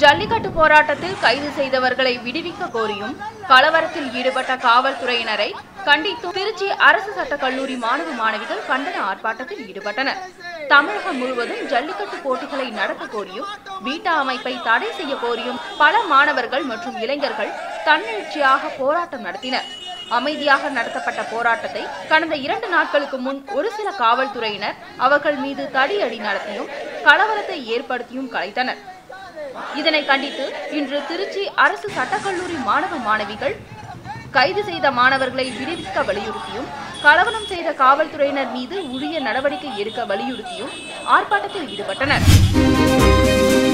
ஜல்லிக்கட்டு போராட்டத்தில் கைது செய்தவர்களை விடுவிக்க கோரியும் கலவரத்தில் ஈடுபட்ட காவல்துறையினரை கண்டித்தும் திருச்சி அரசு சட்டக் கல்லூரி மாணவ மாணவிகள் கண்டன ஆர்ப்பாட்டத்தில் ஈடுபட்டனர் தமிழகம் முழுவதும் ஜல்லிக்கட்டு போட்டிகளை நடத்த கோரியும் பீட்டா அமைப்பை தடை செய்ய கோரியும் பல மாணவர்கள் மற்றும் இளைஞர்கள் தன்னெழுச்சியாக போராட்டம் நடத்தினர் அமைதியாக நடத்தப்பட்ட போராட்டத்தை கடந்த இரண்டு நாட்களுக்கு முன் ஒரு சில காவல்துறையினர் அவர்கள் மீது தடியடி நடத்தியும் கலவரத்தை ஏற்படுத்தியும் கலைத்தனர் இதனை கண்டித்து இன்று திருச்சி அரசு சட்டக்கல்லூரி மாணவ மாணவிகள் கைது செய்த மாணவர்களை விடுவிக்க வலியுறுத்தியும் கலவரம் செய்த காவல்துறையினர் மீது உரிய நடவடிக்கை எடுக்க வலியுறுத்தியும் ஆர்ப்பாட்டத்தில் ஈடுபட்டனர்